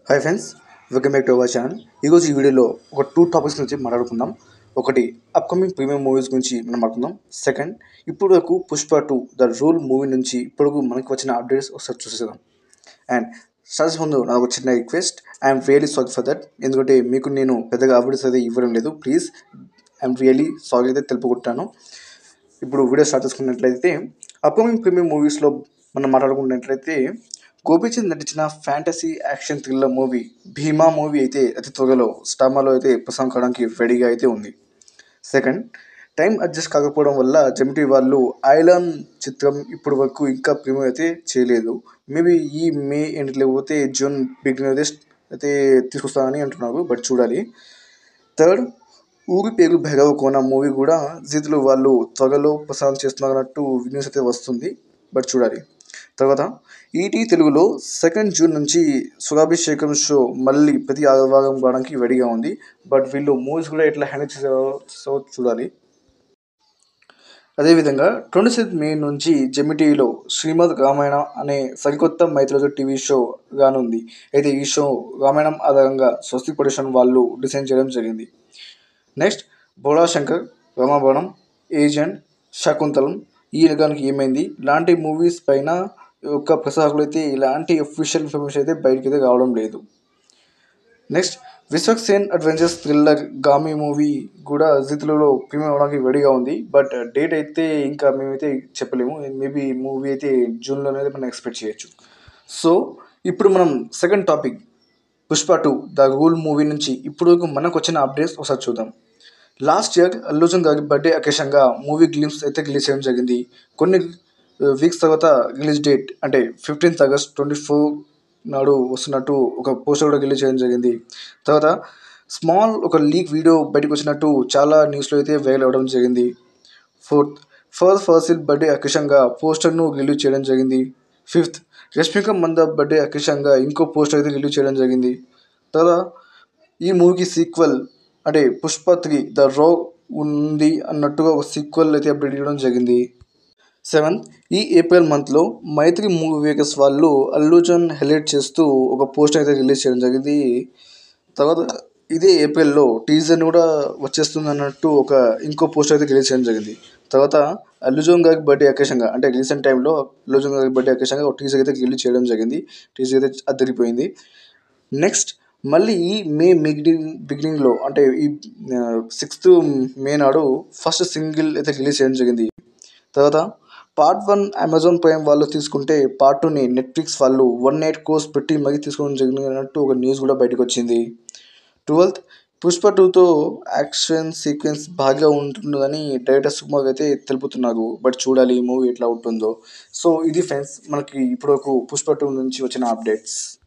hi friends welcome back to our channel ఈరోజు ఈ వీడియోలో ఒక టూ టాపిక్స్ గురించి మాట్లాడుకుందాం ఒకటి అప్కమింగ్ ప్రీమియం మూవీస్ గురించి మనం మాట్లాడుకుందాం సెకండ్ ఇప్పుడు వరకు Pushpa two the rule movie నుంచి ఇప్పుడు మనకి వచ్చిన అప్డేట్స్ ఒకసారి చూసేద్దాం అండ్ స్టార్ట్స్ ముందు నాకు ఒక చిన్న request I'm really sorry for that ఎందుకంటే మీకు నేను పెద్దగా అప్డేట్స్ అయితే ఇవ్వడం లేదు ప్లీజ్ ఐఎమ్ రియలీ సారీ అయితే తెలుపుకుంటాను ఇప్పుడు వీడియో స్టార్ట్ చేసుకున్నట్లయితే అప్కమింగ్ ప్రీమియం మూవీస్లో మనం మాట్లాడుకున్నట్లయితే గోపీచంద్ నటించిన fantasy action thriller movie Bhimaa movie అయితే అతి త్వరలో స్టామాలో అయితే ప్రసారం కావడానికి రెడీగా అయితే ఉంది సెకండ్ టైం అడ్జస్ట్ కాకపోవడం వల్ల జమిటీ వాళ్ళు ఐలాండ్ చిత్రం ఇప్పటి వరకు ఇంకా ప్రీమియం అయితే చేయలేదు మేబీ ఈ మే ఎండ్ లేకపోతే జూన్ బిగిన్ అయితే అయితే తీసుకొస్తానని అంటున్నారు బట్ చూడాలి థర్డ్ ఊరి పేరు భైరవ కోన మూవీ కూడా జీతులు వాళ్ళు త్వరలో ప్రసారం చేస్తున్నట్టు న్యూస్ అయితే వస్తుంది బట్ చూడాలి తర్వాత ఈటీ తెలుగులో సెకండ్ జూన్ నుంచి సురాభిషేకం షో మళ్ళీ ప్రతి ఆదివారం రావడానికి రెడీగా ఉంది బట్ వీళ్ళు మూవీస్ కూడా ఎట్లా హ్యాండిల్ చేసారో సో చూడాలి అదేవిధంగా ట్వంటీ సిక్స్త్ మే నుంచి జెమి టీవీలో శ్రీమద్ రామాయణ అనే సరికొత్త మైత్రులతో టీవీ షో రానుంది అయితే ఈ షో రామాయణం ఆధారంగా స్వస్తి ప్రొడక్షన్ వాళ్ళు డిజైన్ చేయడం జరిగింది నెక్స్ట్ బోడా శంకర్ రమాభవనం ఏజెంట్ శకుంతలం ఈ యుగానికి ఏమైంది ఇలాంటి మూవీస్ పైన యొక్క ప్రసారకులు అయితే ఇలాంటి అఫీషియల్ ఇన్ఫర్మేషన్ అయితే బయటకి అయితే రావడం లేదు next Vishwak Sen adventures thriller Gaami movie కూడా జీతులలో ప్రీమియం అవడానికి రెడీగా ఉంది బట్ డేట్ అయితే ఇంకా మేమైతే చెప్పలేము మేబీ మూవీ అయితే జూన్లోనే మనం ఎక్స్పెక్ట్ చేయొచ్చు సో ఇప్పుడు మనం second topic Pushpa two the rule movie నుంచి ఇప్పుడు మనకు వచ్చిన అప్డేట్స్ ఒకసారి చూద్దాం లాస్ట్ ఇయర్ అల్లుజన్ గారి బర్త్డే అకేషన్గా మూవీ గ్లిమ్స్ అయితే రిలీజ్ చేయడం జరిగింది కొన్ని వీక్స్ తర్వాత రిలీజ్ డేట్ అంటే ఫిఫ్టీన్త్ ఆగస్ట్ ట్వంటీ ఫోర్ నాడు వస్తున్నట్టు ఒక పోస్టర్ కూడా రిలీజ్ చేయడం జరిగింది తర్వాత స్మాల్ ఒక లీక్ వీడియో బయటకు వచ్చినట్టు చాలా న్యూస్లో అయితే వైరల్ అవ్వడం జరిగింది ఫోర్త్ ఫస్ట్ ఫాసిల్ బర్త్డే అకేషన్గా పోస్టర్ను రిలీజ్ చేయడం జరిగింది ఫిఫ్త్ రష్మిక మంద బర్త్డే అకేషన్గా ఇంకో పోస్టర్ అయితే రిలీజ్ చేయడం జరిగింది తర్వాత ఈ మూవీకి సీక్వెల్ అంటే పుష్ప త్రీ ద రో ఉంది అన్నట్టుగా ఒక సీక్వెల్ అయితే అప్డేట్ చేయడం జరిగింది సెవెంత్ ఈ ఏప్రిల్ మంత్లో మైత్రి మూవీ మేకర్స్ వాళ్ళు అల్లుజన్ హైలైట్ చేస్తూ ఒక పోస్టర్ అయితే రిలీజ్ చేయడం జరిగింది తర్వాత ఇదే ఏప్రిల్లో టీజర్ కూడా వచ్చేస్తుంది అన్నట్టు ఒక ఇంకో పోస్టర్ అయితే రిలీజ్ చేయడం జరిగింది తర్వాత అల్లుజన్ గారి బర్త్డే అకేషన్గా అంటే రీసెంట్ టైంలో అల్లుజన్ గారి బర్త్డే అకేషన్గా ఒక టీజర్ అయితే రిలీజ్ చేయడం జరిగింది టీజర్ అయితే అద్దరిపోయింది నెక్స్ట్ మళ్ళీ ఈ మే బిగినింగ్ బిగినింగ్లో అంటే ఈ సిక్స్త్ మే నాడు ఫస్ట్ సింగిల్ అయితే రిలీజ్ చేయడం జరిగింది తర్వాత పార్ట్ వన్ అమెజాన్ ప్రైమ్ వాళ్ళు తీసుకుంటే పార్ట్ టూని నెట్ఫ్లిక్స్ వాళ్ళు వన్ ఎయిట్ కోర్స్ పెట్టి మరీ తీసుకోవడం జరిగినట్టు ఒక న్యూస్ కూడా బయటకు వచ్చింది ట్వెల్త్ పుష్ప టూతో యాక్షన్ సీక్వెన్స్ బాగా ఉంటుందని డైరెక్టర్ సుకుమార్ అయితే తెలుపుతున్నారు బట్ చూడాలి ఈ మూవీ ఎట్లా ఉంటుందో సో ఇది ఫ్రెండ్స్ మనకి ఇప్పుడు పుష్ప టూ నుంచి వచ్చిన అప్డేట్స్